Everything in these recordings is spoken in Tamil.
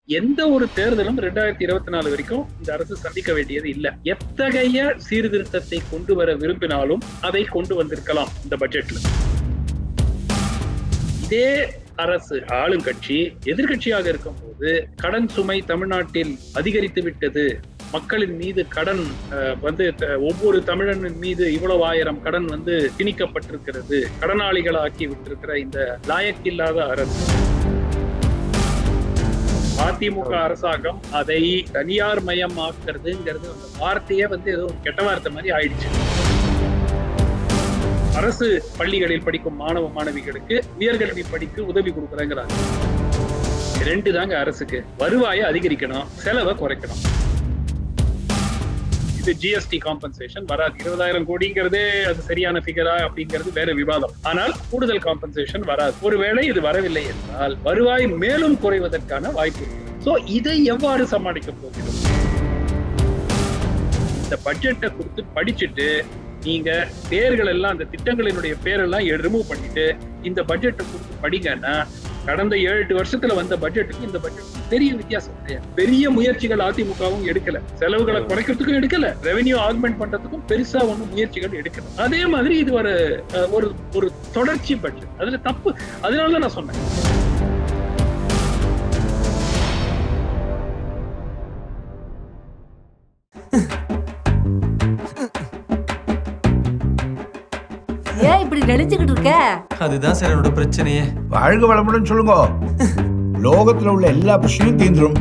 எந்த ஒரு தேர்தலும் ரெண்டாயிரத்தி இருபத்தி நாலு வரைக்கும் இந்த அரசு சந்திக்க வேண்டியது இல்ல எத்தகைய சீர்திருத்தத்தை கொண்டு வர விரும்பினாலும் அதை கொண்டு வந்திருக்கலாம் இந்த பட்ஜெட்ல இதே அரசு ஆளுங்கட்சி எதிர்கட்சியாக இருக்கும் போது கடன் சுமை தமிழ்நாட்டில் அதிகரித்து விட்டது மக்களின் மீது கடன் அஹ், வந்து த- ஒவ்வொரு தமிழனின் மீது இவ்வளவு ஆயிரம் கடன் வந்து திணிக்கப்பட்டிருக்கிறது கடனாளிகளாக்கி விட்டிருக்கிற இந்த லாயக்கில்லாத அரசு அதிமுக அரசாங்கம் அதை தனியார் மயமாக்குறதுங்கிறது அந்த வார்த்தையே வந்து ஏதோ ஒரு கெட்ட வார்த்தை மாதிரி ஆயிடுச்சு அரசு பள்ளிகளில் படிக்கும் மாணவ மாணவிகளுக்கு உயர்கல்வி படிக்க உதவி கொடுக்குறேங்கிறாங்க ரெண்டு தாங்க அரசுக்கு வருவாயை அதிகரிக்கணும் செலவை குறைக்கணும் இது ஜிஎஸ்டி காம்பன்சேஷன் வராது இருபதாயிரம் கோடிங்கிறதே அது சரியான ஃபிகரா அப்படிங்கிறது வேற விவாதம் ஆனால் கூடுதல் காம்பன்சேஷன் வராது ஒருவேளை இது வரவில்லை என்றால் வருவாய் மேலும் குறைவதற்கான வாய்ப்பு இருக்கு சோ இதை எவ்வாறு சமாளிக்க போகிறோம் இந்த பட்ஜெட்டை கொடுத்து படிச்சுட்டு நீங்க பேர்கள் எல்லாம் அந்த திட்டங்களினுடைய பேரெல்லாம் ரிமூவ் பண்ணிட்டு இந்த பட்ஜெட்டை கொடுத்து படிங்கன்னா கடந்த ஏழு எட்டு வருஷத்துல வந்த பட்ஜெட்டுக்கு இந்த பட்ஜெட் பெரிய வித்தியாசம் கிடையாது பெரிய முயற்சிகள் அதிமுகவும் எடுக்கல செலவுகளை குறைக்கிறதுக்கும் எடுக்கல ரெவென்யூ ஆக்மெண்ட் பண்றதுக்கும் பெருசா ஒண்ணும் முயற்சிகள் எடுக்கல அதே மாதிரி இது ஒரு அஹ், ஒரு ஒரு தொடர்ச்சி பட்ஜெட் அதுல தப்பு அதனால தான் நான் சொன்னேன் ஏன் இப்படி நெளிச்சுக்கிட்டு இருக்க அதுதான் சார் என்னோட பிரச்சனையே வாழ்க வளமுடன் சொல்லுங்க லோகத்துல உள்ள எல்லா பிரச்சனையும் தீந்துரும்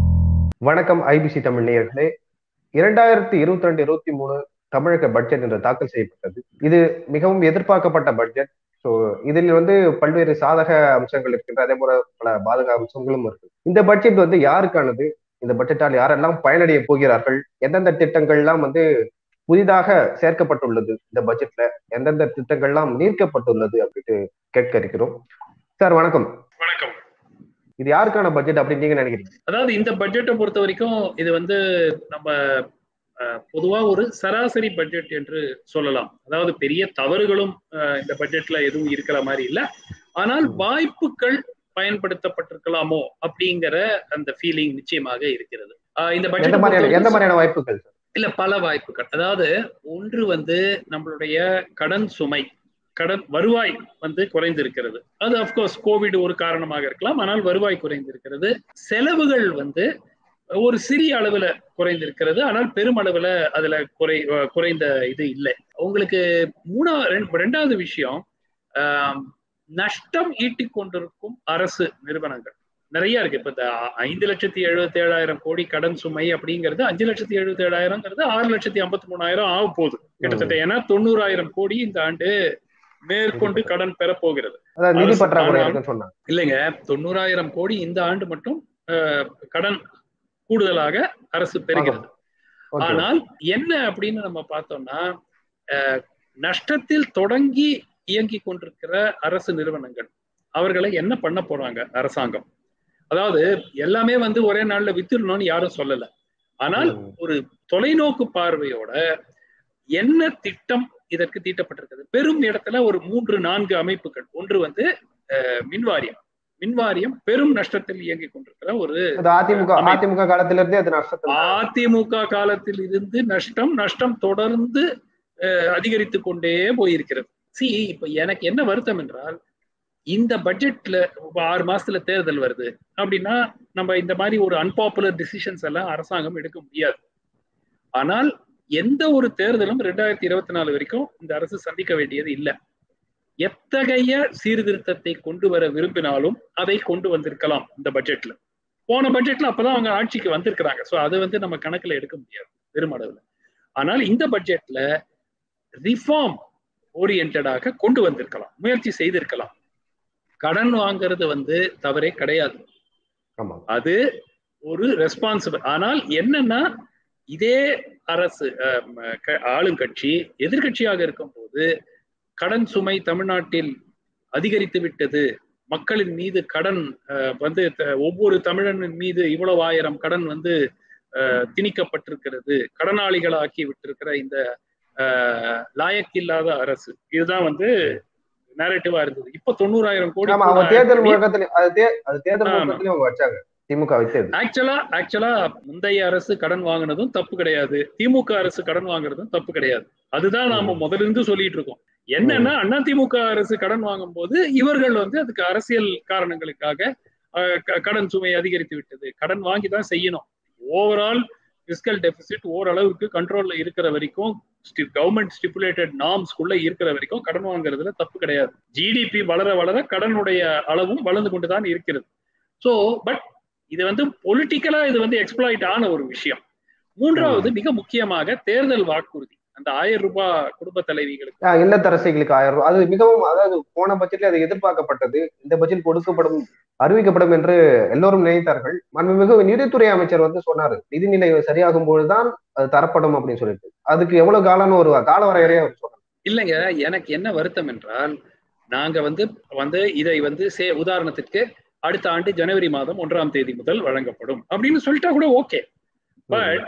வணக்கம் ஐபிசி தமிழ் நேயர்களே இரண்டாயிரத்தி இருபத்தி ரெண்டு இருபத்தி மூணு தமிழக பட்ஜெட் என்று தாக்கல் செய்யப்பட்டது இது மிகவும் எதிர்பார்க்கப்பட்ட பட்ஜெட் ஸோ இதில் வந்து பல்வேறு சாதக அம்சங்கள் இருக்கின்ற அதே போல பல பாதக அம்சங்களும் இருக்கு இந்த பட்ஜெட் வந்து யாருக்கானது இந்த பட்ஜெட்டால் யாரெல்லாம் பயனடைய போகிறார்கள் எந்தெந்த திட்டங்கள்லாம் வந்து புதிதாக சேர்க்கப்பட்டுள்ளது இந்த பட்ஜெட்ல எந்தெந்த திட்டங்கள்லாம் நீர்க்கப்பட்டுள்ளது அப்படின்ட்டு கேட்க இருக்கிறோம் சார் வணக்கம் வணக்கம் இது யாருக்கான பட்ஜெட் அப்படின்னு நீங்க நினைக்கிறீங்க அதாவது இந்த பட்ஜெட்டை பொறுத்த வரைக்கும் இது வந்து நம்ம அஹ், பொதுவா ஒரு சராசரி பட்ஜெட் என்று சொல்லலாம் அதாவது பெரிய தவறுகளும் அஹ், இந்த பட்ஜெட்ல எதுவும் இருக்கிற மாதிரி இல்ல ஆனால் வாய்ப்புகள் பயன்படுத்தப்பட்டிருக்கலாமோ அப்படிங்கிற அந்த ஃபீலிங் நிச்சயமாக இருக்கிறது அஹ், இந்த எந்த பட்ஜெட் மாதிரியான எந்த மாதிரியான வாய்ப்புகள் சார் இல்ல பல வாய்ப்புகள் அதாவது ஒன்று வந்து நம்மளுடைய கடன் சுமை கடன் வருவாய் வந்து குறைந்திருக்கிறது அது அப்கோர்ஸ் கோவிட் ஒரு காரணமாக இருக்கலாம் ஆனால் வருவாய் குறைந்திருக்கிறது செலவுகள் வந்து ஒரு சிறிய அளவுல குறைந்திருக்கிறது ஆனால் பெருமளவுல அதுல குறை அஹ் குறைந்த இது இல்லை உங்களுக்கு மூணா ரெண்டு- ரெண்டாவது விஷயம் ஆம், நஷ்டம் ஈட்டிக் கொண்டிருக்கும் அரசு நிறுவனங்கள் நிறைய இருக்கு இப்ப இந்த ஐந்து லட்சத்தி எழுபத்தி ஏழாயிரம் கோடி கடன் சுமை அப்படிங்கிறது அஞ்சு லட்சத்தி எழுபத்தி ஏழாயிரங்கிறது ஆறு லட்சத்தி ஐம்பத்தி மூணாயிரம் ஆக போகுது கிட்டத்தட்ட ஏன்னா தொண்ணூறாயிரம் கோடி இந்த ஆண்டு மேற்கொண்டு கடன் பெற போகிறது அதாவது நிதி அரசு பற்றாக்குறை ஆனால் இருக்குன்னு சொன்னாங்க இல்லைங்க தொண்ணூறாயிரம் கோடி இந்த ஆண்டு மட்டும் அஹ், கடன் கூடுதலாக அரசு பெறுகிறது Okay. ஆனால் என்ன அப்படின்னு நம்ம பார்த்தோம்னா அஹ், நஷ்டத்தில் தொடங்கி இயங்கி கொண்டிருக்கிற அரசு நிறுவனங்கள் அவர்களை என்ன பண்ண போறாங்க அரசாங்கம் அதாவது எல்லாமே வந்து ஒரே நாள்ல வித்துடணும்னு யாரும் சொல்லல ஆனால் ம். ஒரு தொலைநோக்கு பார்வையோட என்ன திட்டம் இதற்கு தீட்டப்பட்டிருக்கிறது பெரும் இடத்துல ஒரு மூன்று நான்கு அமைப்புகள் ஒன்று வந்து அஹ், மின்வாரியம் மின்வாரியம் பெரும் நஷ்டத்தில் இயங்கிக் கொண்டிருக்கிற ஒரு அது அதிமுக அமைப்பு. அதிமுக காலத்துல இருந்தே அது நஷ்டத்துல அதிமுக காலத்தில் இருந்து நஷ்டம் நஷ்டம் தொடர்ந்து அஹ், அதிகரித்து கொண்டே போயிருக்கிறது சி இப்ப எனக்கு என்ன வருத்தம் என்றால் இந்த பட்ஜெட்ல இப்ப ஆறு மாசத்துல தேர்தல் வருது அப்படின்னா நம்ம இந்த மாதிரி ஒரு அன்பாப்புலர் டிசிஷன்ஸ் எல்லாம் அரசாங்கம் எடுக்க முடியாது ஆனால் எந்த ஒரு தேர்தலும் ரெண்டாயிரத்தி இருபத்தி நாலு வரைக்கும் இந்த அரசு சந்திக்க வேண்டியது இல்லை எத்தகைய சீர்திருத்தத்தை கொண்டு வர விரும்பினாலும் அதை கொண்டு வந்திருக்கலாம் இந்த பட்ஜெட்ல போன பட்ஜெட்ல அப்பதான் அவங்க ஆட்சிக்கு வந்திருக்கிறாங்க சோ அதை வந்து நம்ம கணக்குல எடுக்க முடியாது பெருமளவுல ஆனால் இந்த பட்ஜெட்ல ரிஃபார்ம் ஓரியன்டாக கொண்டு வந்திருக்கலாம் முயற்சி செய்திருக்கலாம் கடன் வாங்குறது வந்து தவறே கிடையாது ஆமா அது ஒரு ரெஸ்பான்சிபிள் ஆனால் என்னன்னா இதே அரசு அஹ், ம, க- ஆளுங்கட்சி எதிர்க்கட்சியாக இருக்கும்போது கடன் சுமை தமிழ்நாட்டில் அதிகரித்து விட்டது மக்களின் மீது கடன் அஹ், வந்து த- ஒவ்வொரு தமிழனின் மீது இவ்வளவு ஆயிரம் கடன் வந்து அஹ், திணிக்கப்பட்டிருக்கிறது கடனாளிகளாக்கி விட்டிருக்கிற இந்த அஹ், லாயக்கில்லாத அரசு இதுதான் வந்து நேரட்டிவா இருந்தது இப்ப தொண்ணூறாயிரம் கோடி ஆமா அவங்க கூட தேர்தல் பண்ணி- முழக்கத்துல அது தே- அது தேர்தல் ஆமா. முழக்கத்திலயும் அவங்க வச்சாங்க திமுக வைத்தது ஆக்சுவலா ஆக்சுவலா முந்தைய அரசு கடன் வாங்கினதும் தப்பு கிடையாது திமுக அரசு கடன் வாங்குறதும் தப்பு கிடையாது அதுதான் நாம முதல்ல இருந்து சொல்லிட்டு இருக்கோம் என்னன்னா அண்ணா திமுக அரசு கடன் வாங்கும் போது இவர்கள் வந்து அதுக்கு அரசியல் காரணங்களுக்காக அஹ், க- கடன் சுமை அதிகரித்து விட்டது கடன் வாங்கி தான் செய்யணும் ஓவரால் பிசிக்கல் டெபிசிட் ஓரளவுக்கு கண்ட்ரோல்ல இருக்கிற வரைக்கும் கவர்மெண்ட் ஸ்டிப்புலேட்டட் நார்ம்ஸ்குள்ள இருக்கிற வரைக்கும் கடன் வாங்குறதுல தப்பு கிடையாது ஜிடிபி வளர வளர கடனுடைய அளவும் வளர்ந்து கொண்டுதான் இருக்கிறது ஸோ பட் இது வந்து பொலிட்டிக்கலா இது வந்து எக்ஸ்ப்ளாய்ட் ஆன ஒரு விஷயம் மூன்றாவது மிக முக்கியமாக தேர்தல் வாக்குறுதி அந்த ஆயிரம் ரூபாய் குடும்ப தலைவிகளுக்கு ஆஹ் இல்லத்தரசிகளுக்கு ஆயிரம் ரூபாய் அது மிகவும் அதாவது போன பட்ஜெட்ல அது எதிர்பார்க்கப்பட்டது இந்த பட்ஜெட் கொடுக்கப்படும் அறிவிக்கப்படும் என்று எல்லோரும் நினைத்தார்கள் மாண்புமிகு நிதித்துறை அமைச்சர் வந்து சொன்னாரு நிதிநிலை சரியாகும் பொழுதுதான் அது தரப்படும் அப்படின்னு சொல்லிட்டு அதுக்கு எவ்வளவு காலம்னு ஒரு கால வரையறையா அவர் சொன்னார் இல்லைங்க எனக்கு என்ன வருத்தம் என்றால் நாங்க வந்து வந்து இதை வந்து சே உதாரணத்திற்கு அடுத்த ஆண்டு ஜனவரி மாதம் ஒன்றாம் தேதி முதல் வழங்கப்படும் அப்படின்னு சொல்லிட்டா கூட ஓகே பட்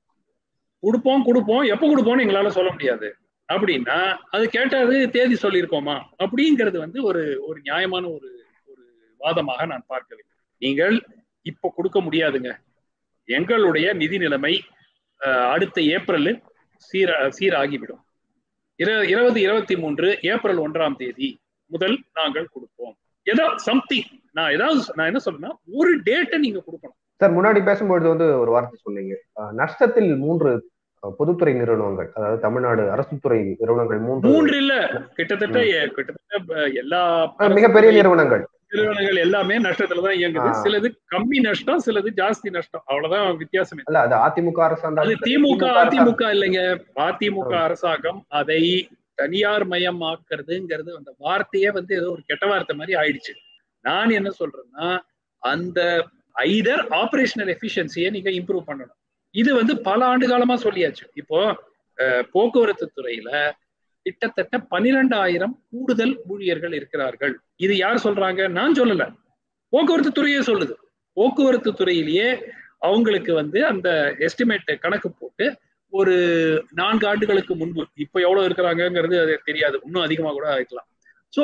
கொடுப்போம் கொடுப்போம் எப்போ கொடுப்போம்னு எங்களால சொல்ல முடியாது அப்படின்னா அது கேட்டாது தேதி சொல்லியிருக்கோமா அப்படிங்கிறது வந்து ஒரு ஒரு நியாயமான ஒரு ஒரு வாதமாக நான் பார்க்கவில்லை நீங்கள் இப்போ கொடுக்க முடியாதுங்க எங்களுடைய நிதி நிலைமை அஹ், அடுத்த ஏப்ரலில் சீர சீராகிவிடும் இர- இருபது இருபத்தி மூன்று ஏப்ரல் ஒன்றாம் தேதி முதல் நாங்கள் கொடுப்போம் ஏதோ சம்திங் நான் ஏதாவது நான் என்ன சொல்றேன்னா ஒரு டேட்டை நீங்க கொடுக்கணும் சார் முன்னாடி பேசும்பொழுது வந்து ஒரு வார்த்தை சொன்னீங்க ஆஹ் நஷ்டத்தில் மூன்று ஆஹ் பொதுத்துறை நிறுவனங்கள் அதாவது தமிழ்நாடு அரசு துறை நிறுவனங்கள் மூன்று மூன்று இல்ல கிட்டத்தட்ட எ- கிட்டத்தட்ட ப- எல்லா ஆஹ் மிகப்பெரிய நிறுவனங்கள் நிறுவனங்கள் எல்லாமே நஷ்டத்துல தான் இயங்குது ஆ. சிலது கம்மி நஷ்டம் சிலது ஜாஸ்தி நஷ்டம் அவ்வளவுதான் வித்தியாசம் அல்ல அது அதிமுக அரசு அது திமுக அதிமுக இல்லைங்க அதிமுக அரசாங்கம் அதை தனியார் மயமாக்குறதுங்கிறது அந்த வார்த்தையே வந்து ஏதோ ஒரு கெட்ட வார்த்தை மாதிரி ஆயிடுச்சு நான் என்ன சொல்றேன்னா அந்த ஐதர் ஆபரேஷனல் எஃபிஷியன்சியை நீங்க இம்ப்ரூவ் பண்ணணும் இது வந்து பல ஆண்டு காலமா சொல்லியாச்சு இப்போ அஹ், போக்குவரத்து துறையில கிட்டத்தட்ட பன்னிரெண்டாயிரம் கூடுதல் ஊழியர்கள் இருக்கிறார்கள் இது யார் சொல்றாங்க நான் சொல்லல போக்குவரத்து துறையே சொல்லுது போக்குவரத்து துறையிலேயே அவங்களுக்கு வந்து அந்த எஸ்டிமேட் கணக்கு போட்டு ஒரு நான்கு ஆண்டுகளுக்கு முன்பு இப்போ எவ்வளவு இருக்கிறாங்கங்கிறது அது தெரியாது இன்னும் அதிகமா கூட இருக்கலாம் சோ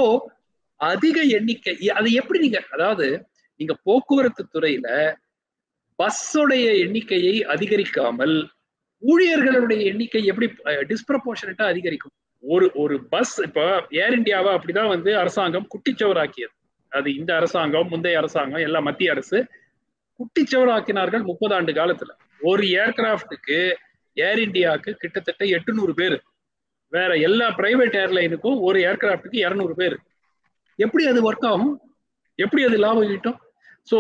அதிக எண்ணிக்கை இ- அது எப்படி நீங்க அதாவது நீங்க போக்குவரத்து துறையில பஸ்ஸுடைய எண்ணிக்கையை அதிகரிக்காமல் ஊழியர்களுடைய எண்ணிக்கை எப்படி டிஸ்ப்ரப்போர்ஷனட்டா அதிகரிக்கும் ஒரு ஒரு பஸ் இப்போ ஏர் இந்தியாவை அப்படிதான் வந்து அரசாங்கம் குட்டிச்சவராக்கியது அது இந்த அரசாங்கம் முந்தைய அரசாங்கம் எல்லாம் மத்திய அரசு குட்டிச்சவராக்கினார்கள் முப்பது ஆண்டு காலத்துல ஒரு ஏர்கிராஃப்டுக்கு ஏர் இந்தியாவுக்கு கிட்டத்தட்ட எட்டுநூறு பேர் வேற எல்லா பிரைவேட் ஏர்லைனுக்கும் ஒரு ஏர்கிராஃப்டுக்கு இருநூறு பேர் எப்படி அது ஒர்க் ஆகும் எப்படி அது லாபம் ஈட்டும் சோ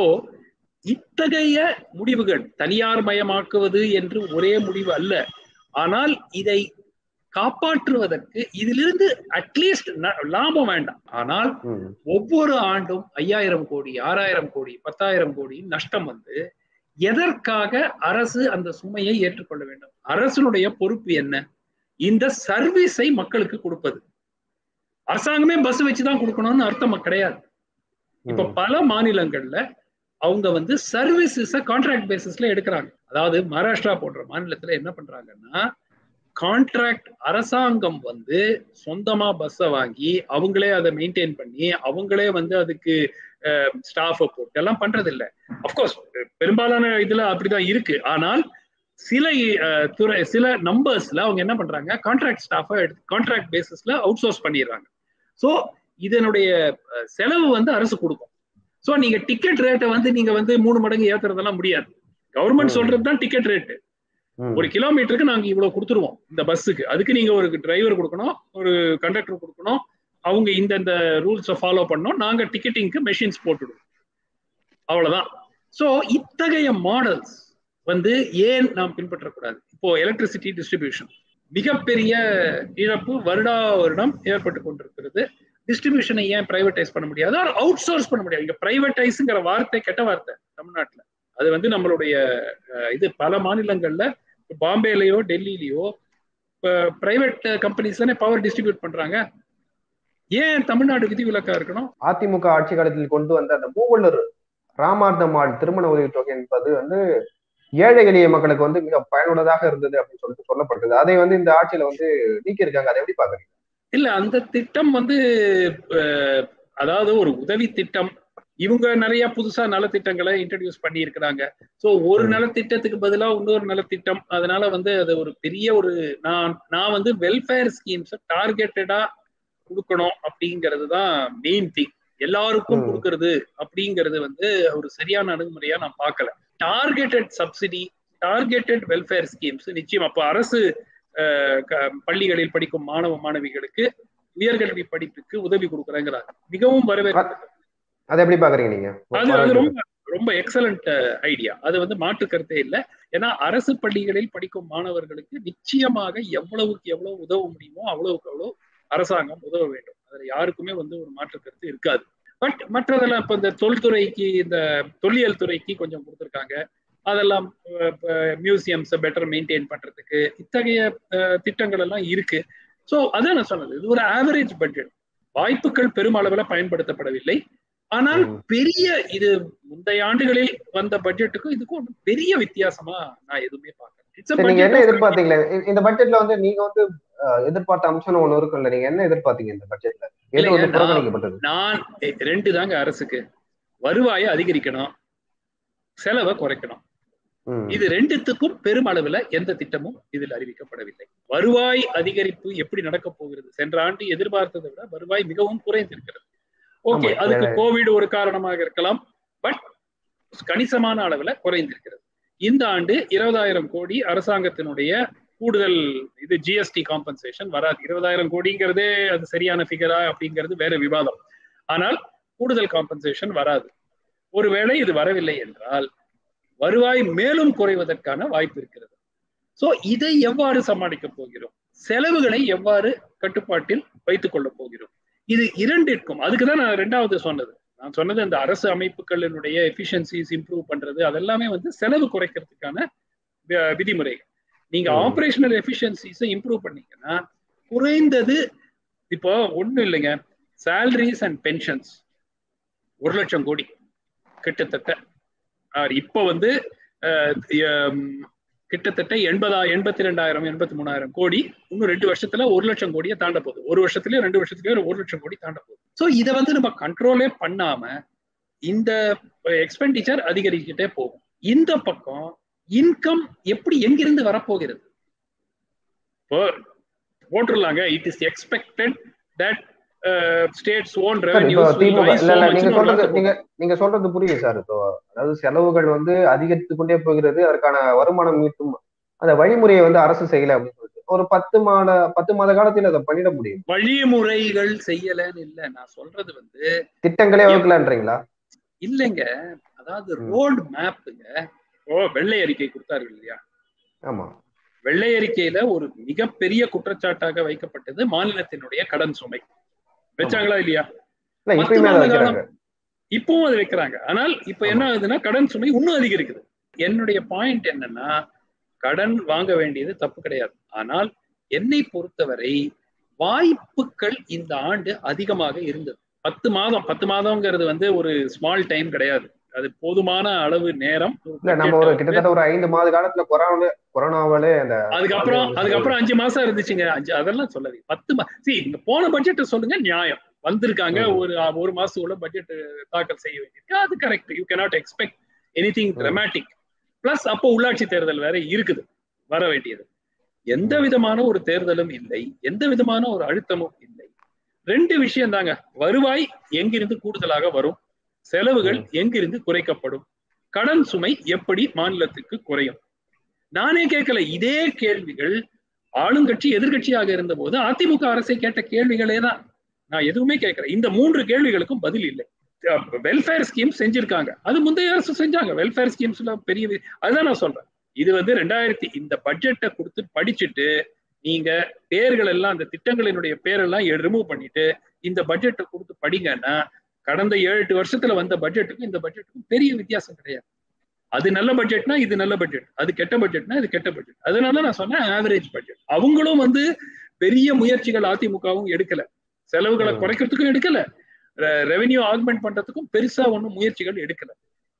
இத்தகைய முடிவுகள் தனியார் மயமாக்குவது என்று ஒரே முடிவு அல்ல ஆனால் இதை காப்பாற்றுவதற்கு இதிலிருந்து அட்லீஸ்ட் லாபம் வேண்டாம் ஆனால் ம். ஒவ்வொரு ஆண்டும் ஐயாயிரம் கோடி ஆறாயிரம் கோடி பத்தாயிரம் கோடி நஷ்டம் வந்து எதற்காக அரசு அந்த சுமையை ஏற்றுக்கொள்ள வேண்டும் அரசனுடைய பொறுப்பு என்ன இந்த சர்வீஸை மக்களுக்கு கொடுப்பது அரசாங்கமே பஸ் வச்சுதான் கொடுக்கணும்னு அர்த்தம் கிடையாது இப்ப ம். பல மாநிலங்கள்ல அவங்க வந்து சர்வீசஸ கான்ட்ராக்ட் பேசிஸ்ல எடுக்கிறாங்க அதாவது மகாராஷ்டிரா போன்ற மாநிலத்துல என்ன பண்றாங்கன்னா கான்ட்ராக்ட் அரசாங்கம் வந்து சொந்தமா பஸ்ஸை வாங்கி அவங்களே அதை மெயின்டைன் பண்ணி அவங்களே வந்து அதுக்கு ஸ்டாஃபை போட்டு எல்லாம் பண்றது இல்ல அப்கோர்ஸ் பெரும்பாலான இதுல அப்படிதான் இருக்கு ஆனால் சில அஹ், துறை சில நம்பர்ஸ்ல அவங்க என்ன பண்றாங்க கான்ட்ராக்ட் ஸ்டாஃபை கான்ட்ராக்ட் பேசிஸ்ல அவுட் சோர்ஸ் பண்ணிடுறாங்க ஸோ இதனுடைய அஹ், செலவு வந்து அரசு கொடுக்கும் ஸோ நீங்க டிக்கெட் ரேட்டை வந்து நீங்க வந்து மூணு மடங்கு ஏத்துறதெல்லாம் முடியாது கவர்மெண்ட் ம். சொல்றது தான் டிக்கெட் ரேட்டு ம். ஒரு கிலோமீட்டருக்கு நாங்க இவ்வளவு கொடுத்துருவோம் இந்த பஸ்ஸுக்கு அதுக்கு நீங்க ஒரு டிரைவர் கொடுக்கணும் ஒரு கண்டக்டர் கொடுக்கணும் அவங்க இந்த இந்த ரூல்ஸை ஃபாலோ பண்ணோம் நாங்க டிக்கெட்டிங்க்கு மெஷின்ஸ் போட்டுடுவோம் அவ்வளவுதான் சோ இத்தகைய மாடல்ஸ் வந்து ஏன் நாம் பின்பற்றக்கூடாது இப்போ எலக்ட்ரிசிட்டி டிஸ்ட்ரிபியூஷன் மிகப்பெரிய இழப்பு வருடா வருடம் ஏற்பட்டு கொண்டிருக்கிறது டிஸ்ட்ரிபியூஷனை ஏன் பிரைவேடைஸ் பண்ண முடியாது அவுட் சோர்ஸ் பண்ண முடியாது இங்க பிரைவேடைஸ்ங்கிற வார்த்தை கெட்ட வார்த்தை தமிழ்நாட்டுல அது வந்து நம்மளுடைய அஹ், இது பல மாநிலங்கள்ல பாம்பேலயோ டெல்லியிலயோ பிரைவேட் கம்பெனிஸ் தானே பவர் டிஸ்ட்ரிபியூட் பண்றாங்க ஏன் தமிழ்நாடு விதிவிலக்கா இருக்கணும் அதிமுக ஆட்சி காலத்தில் கொண்டு வந்த அந்த மூவலூர் ராமார்த்தமாள் திருமண உதவித்தொகை என்பது வந்து ஏழை எளிய மக்களுக்கு வந்து மிக பயனுள்ளதாக இருந்தது அப்படின்னு சொல்லிட்டு சொல்லப்பட்டது அதை வந்து இந்த ஆட்சியில வந்து நீக்கி இருக்காங்க அதை எப்படி பாக்குறீங்க இல்ல அந்த திட்டம் வந்து அஹ், அதாவது ஒரு உதவி திட்டம் இவங்க நிறைய புதுசா நலத்திட்டங்களை இன்ட்ரடியூஸ் பண்ணி இருக்கிறாங்க ஸோ ஒரு ம். நலத்திட்டத்துக்கு பதிலா இன்னொரு நலத்திட்டம் அதனால வந்து அது ஒரு பெரிய ஒரு நான் நான் வந்து வெல்ஃபேர் ஸ்கீம்ஸை டார்கெட்டடா கொடுக்கணும் அப்படிங்கிறது தான் மெயின் திங் எல்லாருக்கும் ம். கொடுக்கறது அப்படிங்கிறது வந்து ஒரு சரியான அணுகுமுறையா நான் பார்க்கல targeted subsidy targeted welfare schemes நிச்சயம் அப்போ அரசு அஹ், க- பள்ளிகளில் படிக்கும் மாணவ மாணவிகளுக்கு உயர்கல்வி படிப்புக்கு உதவி கொடுக்குறேங்கிறாங்க மிகவும் வரவேற்க அதை எப்படி பாக்குறீங்க நீங்க அது அது ரொம்ப ரொம்ப எக்ஸலண்ட் ஐடியா அது வந்து மாற்று கருத்தே இல்லை ஏன்னா அரசு பள்ளிகளில் படிக்கும் மாணவர்களுக்கு நிச்சயமாக எவ்வளவுக்கு எவ்வளவு உதவ முடியுமோ அவ்வளவுக்கு அவ்வளவு அரசாங்கம் உதவ வேண்டும் அதுல யாருக்குமே வந்து ஒரு மாற்று கருத்து இருக்காது பட் மற்றதெல்லாம் இப்ப இந்த தொல்துறைக்கு இந்த தொல்லியல் துறைக்கு கொஞ்சம் கொடுத்துருக்காங்க அதெல்லாம் மியூசியம்ஸை பெட்டர் மெயின்டைன் பண்றதுக்கு இத்தகைய அஹ், திட்டங்கள் எல்லாம் இருக்கு ஸோ அதான் நான் சொன்னது இது ஒரு ஆவரேஜ் பட்ஜெட் வாய்ப்புகள் பெருமளவில் பயன்படுத்தப்படவில்லை ஆனால் ம். பெரிய இது முந்தைய ஆண்டுகளில் வந்த பட்ஜெட்டுக்கும் இதுக்கும் ஒண்ணும் பெரிய வித்தியாசமா நான் எதுவுமே பார்க்கல It's a சரி, நீங்க budget என்ன of எதிர்பார்த்தீங்களே இ- இந்த பட்ஜெட்ல வந்து நீங்க வந்து அஹ், எதிர்பார்த்த அம்சம் ஒண்ணு இருக்கும்ல நீங்க என்ன எதிர்பார்த்தீங்க இந்த பட்ஜெட்ல எது இல்லைங்க, வந்து நான் புறக்கணிக்கப்பட்டது நான் எ- ரெண்டு தாங்க அரசுக்கு வருவாயை அதிகரிக்கணும் செலவை குறைக்கணும் ம். இது ரெண்டுத்துக்கும் பெருமளவுல எந்த திட்டமும் இதில் அறிவிக்கப்படவில்லை வருவாய் அதிகரிப்பு எப்படி நடக்க போகிறது சென்ற ஆண்டு எதிர்பார்த்ததை விட வருவாய் மிகவும் குறைந்திருக்கிறது ஓகே ஆமா. அதுக்கு அஹ், கோவிட் ஒரு காரணமாக இருக்கலாம் பட் கணிசமான அளவுல குறைந்திருக்கிறது இந்த ஆண்டு இருபதாயிரம் கோடி அரசாங்கத்தினுடைய கூடுதல் இது ஜிஎஸ்டி காம்பன்சேஷன் வராது இருபதாயிரம் கோடிங்கிறதே அது சரியான ஃபிகரா அப்படிங்கிறது வேற விவாதம் ஆனால் கூடுதல் காம்பன்சேஷன் வராது ஒருவேளை இது வரவில்லை என்றால் வருவாய் மேலும் குறைவதற்கான வாய்ப்பு இருக்கிறது சோ இதை எவ்வாறு சமாளிக்க போகிறோம் செலவுகளை எவ்வாறு கட்டுப்பாட்டில் வைத்துக் கொள்ள போகிறோம் இது இரண்டிற்கும் அதுக்கு தான் நான் ரெண்டாவது சொன்னது நான் சொன்னது இந்த அரசு அமைப்புகளினுடைய எஃபிஷியன்சிஸ் இம்ப்ரூவ் பண்றது அதெல்லாமே வந்து செலவு குறைக்கிறதுக்கான வி- விதிமுறைகள் நீங்க ம். ஆபரேஷனல் எஃபிஷியன்சிஸை இம்ப்ரூவ் பண்ணீங்கன்னா குறைந்தது இப்போ ஒண்ணும் இல்லைங்க சேலரிஸ் அண்ட் பென்ஷன்ஸ் ஒரு லட்சம் கோடி கிட்டத்தட்ட ஆர் இப்போ வந்து அஹ், எம், கிட்டத்தட்ட எண்பதா எண்பத்தி ரெண்டாயிரம் எண்பத்தி மூணாயிரம் கோடி இன்னும் ரெண்டு வருஷத்துல ஒரு லட்சம் கோடியை தாண்ட போகுது ஒரு வருஷத்துலயும் ரெண்டு வருஷத்துலயும் ஒரு லட்சம் கோடி தாண்ட போகுது ஸோ இதை வந்து நம்ம கண்ட்ரோலே பண்ணாம இந்த எக்ஸ்பெண்டிச்சர் அதிகரிச்சுட்டே போகும் இந்த பக்கம் இன்கம் எப்படி எங்கிருந்து வரப்போகிறது இப்போ போட்டுடலாங்க it is expected that states own sir இப்போ திமுக இல்ல இல்ல நீங்க சொல்றது நீங்க நீங்க சொல்றது புரியுது சார் இப்போ அதாவது செலவுகள் வந்து அதிகரித்து கொண்டே போகிறது அதற்கான வருமானம் மீட்டும் அந்த வழிமுறையை வந்து அரசு செய்யல அப்படின்னு சொல்லிட்டு ஒரு பத்து மாத பத்து மாத காலத்தில் அதை பண்ணிட முடியும் வழிமுறைகள் செய்யலன்னு இல்ல நான் சொல்றது வந்து திட்டங்களே வகுக்கலான்றீங்களா இல்லைங்க அதாவது ம். ரோடு மேப்புங்க ஓ வெள்ளை அறிக்கை கொடுத்தார்கள் இல்லையா ஆமா வெள்ளை அறிக்கையில ஒரு மிகப்பெரிய குற்றச்சாட்டாக வைக்கப்பட்டது மாநிலத்தினுடைய கடன் சுமை வச்சாங்களா இல்லையா இல்ல இப்பயுமே அதை வைக்கிறாங்க இப்பவும் அது வைக்கிறாங்க ஆனால் இப்ப என்ன ஆகுதுன்னா கடன் சுமை இன்னும் அதிகரிக்குது என்னுடைய பாயிண்ட் என்னன்னா கடன் வாங்க வேண்டியது தப்பு கிடையாது ஆனால் என்னை பொறுத்தவரை வாய்ப்புகள் இந்த ஆண்டு அதிகமாக இருந்தது பத்து மாதம் பத்து மாதம்ங்கிறது வந்து ஒரு ஸ்மால் டைம் கிடையாது அது போதுமான அளவு நேரம் ஒரு இல்ல நம்ம ஒரு budget வந்து- கிட்டத்தட்ட ஒரு ஐந்து மாத காலத்துல கொரோனா கொரோனாவாலே அந்த அதுக்கப்புறம் அதுக்கப்புறம் அஞ்சு மாசம் இருந்துச்சுங்க அஞ்சு அதெல்லாம் சொல்லாதீங்க பத்து மா சி நீங்க போன பட்ஜெட் சொல்லுங்க நியாயம் வந்திருக்காங்க ம். ஒரு ஒரு மாசத்துக்குள்ள பட்ஜெட் தாக்கல் செய்ய வேண்டியிருக்கு அது correct you cannot expect anything hmm. dramatic plus அப்போ உள்ளாட்சி தேர்தல் வேற இருக்குது வர வேண்டியது எந்த விதமான ஒரு தேர்தலும் இல்லை எந்த விதமான ஒரு அழுத்தமும் இல்லை ரெண்டு விஷயம் தாங்க வருவாய் எங்கிருந்து கூடுதலாக வரும் செலவுகள் எங்கிருந்து குறைக்கப்படும் கடன் சுமை எப்படி மாநிலத்துக்கு குறையும் நானே கேட்கல இதே கேள்விகள் ஆளுங்கட்சி எதிர்கட்சியாக இருந்தபோது அதிமுக அரசை கேட்ட கேள்விகளே தான் நான் எதுவுமே கேட்கல இந்த மூன்று கேள்விகளுக்கும் பதில் இல்லை வெல்ஃபேர் ஸ்கீம் செஞ்சிருக்காங்க அது முந்தைய அரசு செஞ்சாங்க வெல்ஃபேர் ஸ்கீம்ஸ்ல பெரிய வி- அதுதான் நான் சொல்றேன் இது வந்து ரெண்டாயிரத்தி இந்த பட்ஜெட்டை கொடுத்து படிச்சுட்டு நீங்க பேர்கள் எல்லாம் அந்த திட்டங்களினுடைய பேரெல்லாம் ரிமூவ் பண்ணிட்டு இந்த பட்ஜெட்டை கொடுத்து படிங்கன்னா கடந்த ஏழு எட்டு வருஷத்துல வந்த பட்ஜெட்டுக்கும் இந்த பட்ஜெட்டுக்கும் பெரிய வித்தியாசம் கிடையாது அது நல்ல பட்ஜெட்னா இது நல்ல பட்ஜெட் அது கெட்ட பட்ஜெட்னா இது கெட்ட பட்ஜெட் அதனால நான் சொன்னேன் ஆவரேஜ் பட்ஜெட் அவங்களும் வந்து பெரிய முயற்சிகள் அதிமுகவும் எடுக்கல செலவுகளை ம். குறைக்கிறதுக்கும் எடுக்கல ரெவென்யூ ஆக்மெண்ட் பண்றதுக்கும் பெருசா ஒன்றும் முயற்சிகள் எடுக்கல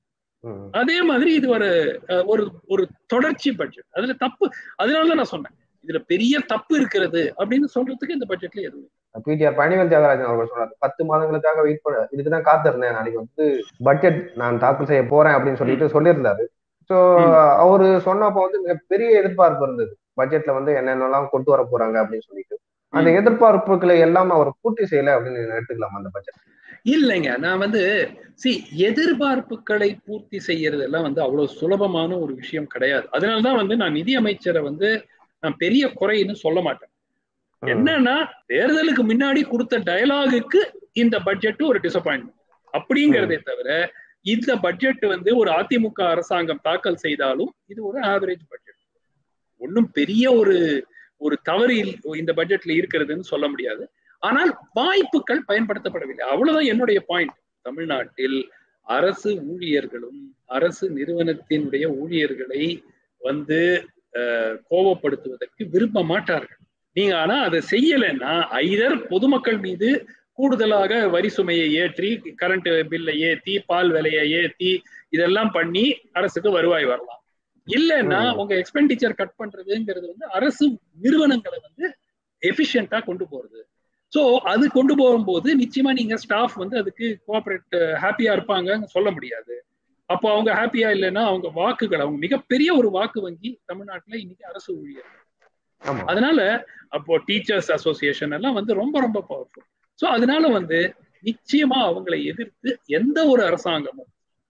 ம். அதே மாதிரி இது ஒரு அஹ், ஒரு ஒரு தொடர்ச்சி பட்ஜெட் அதுல தப்பு அதனால தான் நான் சொன்னேன் இதுல பெரிய தப்பு இருக்கிறது அப்படின்னு சொல்றதுக்கு இந்த பட்ஜெட்ல எதுவும் இல்லை. பிடிஆர் பழனிவேல் தியாகராஜன் அவர்கள் சொன்னார் பத்து மாதங்களுக்காக வெயிட் பண்ண இதுக்குதான் காத்திருந்தேன் நாளைக்கு வந்து பட்ஜெட் நான் தாக்கல் செய்ய போறேன் அப்படின்னு சொல்லிட்டு சொல்லியிருந்தாரு ஸோ ம். அவரு சொன்னப்போ வந்து மிகப்பெரிய எதிர்பார்ப்பு இருந்தது பட்ஜெட்ல வந்து என்னென்னலாம் கொண்டு வர போறாங்க அப்படின்னு சொல்லிட்டு அந்த ம். எதிர்பார்ப்புகளை எல்லாம் அவர் பூர்த்தி செய்யல அப்படின்னு எடுத்துக்கலாம் அந்த பட்ஜெட் இல்லைங்க நான் வந்து சி எதிர்பார்ப்புகளை பூர்த்தி செய்யறதெல்லாம் வந்து அவ்வளவு சுலபமான ஒரு விஷயம் கிடையாது அதனாலதான் வந்து நான் நிதி அமைச்சரை வந்து நான் பெரிய குறைன்னு சொல்ல மாட்டேன் என்னன்னா தேர்தலுக்கு முன்னாடி கொடுத்த டயலாகுக்கு இந்த பட்ஜெட் ஒரு டிசப்பாயின்மெண்ட் அப்படிங்கிறதே தவிர இந்த பட்ஜெட் வந்து ஒரு அதிமுக அரசாங்கம் தாக்கல் செய்தாலும் இது ஒரு ஆவரேஜ் பட்ஜெட் ஒன்றும் பெரிய ஒரு ஒரு தவறு இல்- இந்த பட்ஜெட்ல இருக்கிறதுன்னு சொல்ல முடியாது ஆனால் வாய்ப்புகள் பயன்படுத்தப்படவில்லை அவ்வளவுதான் என்னுடைய பாயிண்ட் தமிழ்நாட்டில் அரசு ஊழியர்களும் அரசு நிறுவனத்தினுடைய ஊழியர்களை வந்து அஹ், கோபப்படுத்துவதற்கு விரும்ப மாட்டார்கள் நீங்க ஆனா அதை செய்யலைன்னா ஐதர் பொதுமக்கள் மீது கூடுதலாக வரி சுமையை ஏற்றி கரண்ட் பில்லை ஏத்தி பால் விலையை ஏத்தி இதெல்லாம் பண்ணி அரசுக்கு வருவாய் வரலாம் இல்லைன்னா ம். உங்க எக்ஸ்பெண்டிச்சர் கட் பண்றதுங்கிறது வந்து அரசு நிறுவனங்களை வந்து எஃபிஷியண்டா கொண்டு போறது ஸோ அது கொண்டு போகும்போது நிச்சயமா நீங்க ஸ்டாஃப் வந்து அதுக்கு கோஆபரேட் ஹாப்பியா இருப்பாங்கன்னு சொல்ல முடியாது அப்போ அவங்க ஹாப்பியா இல்லைன்னா அவங்க வாக்குகள் அவங்க மிகப்பெரிய ஒரு வாக்கு வங்கி தமிழ்நாட்டுல இன்னைக்கு அரசு ஊழியர் ஆமா அதனால அப்போ டீச்சர்ஸ் அசோசியேஷன் எல்லாம் வந்து ரொம்ப ரொம்ப பவர்ஃபுல் ஸோ அதனால வந்து நிச்சயமா அவங்களை எதிர்த்து எந்த ஒரு அரசாங்கமும்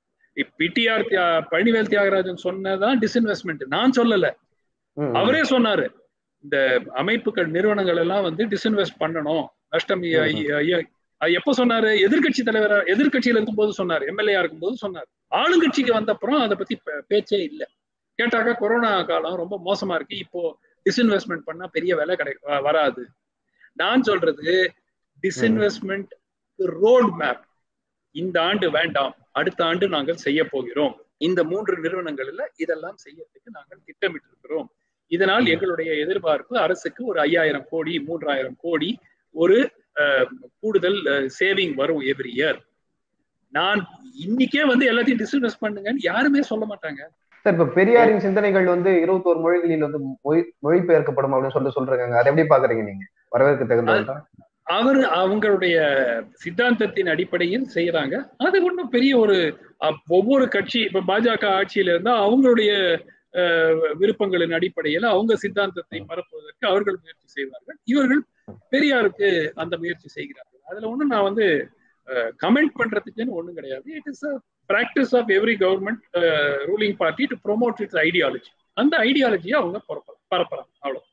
பிடிஆர் பழனிவேல் தியாகராஜன் சொன்னதான் டிஸ்இன்வெஸ்ட்மெண்ட் நான் சொல்லல ம், அவரே சொன்னாரு இந்த அமைப்புகள் நிறுவனங்கள் எல்லாம் வந்து டிஸ்இன்வெஸ்ட் பண்ணணும் நஷ்டம் ஐ- ஐ- ஐ- அது எப்ப சொன்னாரு எதிர்க்கட்சி தலைவரா எதிர்க்கட்சியில இருக்கும்போது சொன்னார் எம்எல்ஏ இருக்கும்போது சொன்னார் ஆளுங்கட்சிக்கு வந்த அப்புறம் அதை பத்தி பே- பேச்சே இல்லை கேட்டாக்கா கொரோனா காலம் ரொம்ப மோசமா இருக்கு இப்போ டிஸ்இன்வெஸ்ட்மெண்ட் பண்ணா பெரிய விலை கிடை வ- வராது நான் சொல்றது டிஸ்இன்வெஸ்ட்மெண்ட் ரோட் மேப் இந்த ஆண்டு வேண்டாம் அடுத்த ஆண்டு நாங்கள் செய்ய போகிறோம் இந்த மூன்று நிறுவனங்களில் இதெல்லாம் செய்யறதுக்கு நாங்கள் திட்டமிட்டிருக்கிறோம் இதனால் எங்களுடைய எதிர்பார்ப்பு அரசுக்கு ஒரு ஐயாயிரம் கோடி மூன்றாயிரம் கோடி ஒரு அஹ், கூடுதல் சேவிங் வரும் எவ்ரி இயர் நான் இன்னைக்கே வந்து எல்லாத்தையும் டிஸ்இன்வெஸ்ட் பண்ணுங்கன்னு யாருமே சொல்ல மாட்டாங்க சார் இப்ப பெரியாரின் சிந்தனைகள் வந்து இருபத்தோரு மொழிகளில் வந்து மொழி மொழிபெயர்க்கப்படும் அப்படின்னு சொல்லிட்டு சொல்றாங்க அதை எப்படி பாக்குறீங்க நீங்க வரவேற்க தகுந்த அவர் அவங்களுடைய சித்தாந்தத்தின் அடிப்படையில் செய்யறாங்க அது ஒன்றும் பெரிய ஒரு அப்- ஒவ்வொரு கட்சி இப்ப பாஜக ஆட்சியில இருந்தா அவங்களுடைய அஹ், விருப்பங்களின் அடிப்படையில் அவங்க சித்தாந்தத்தை பரப்புவதற்கு அவர்கள் முயற்சி செய்வார்கள் இவர்கள் பெரியாருக்கு அந்த முயற்சி செய்கிறார்கள் அதுல ஒண்ணும் நான் வந்து கமெண்ட் பண்றதுக்குன்னு ஒண்ணும் கிடையாது it is a practice of every government ruling party to promote its ideology அந்த ஐடியாலஜியை அவங்க பரப்பலாம் பரப்பலாம் அவ்வளவு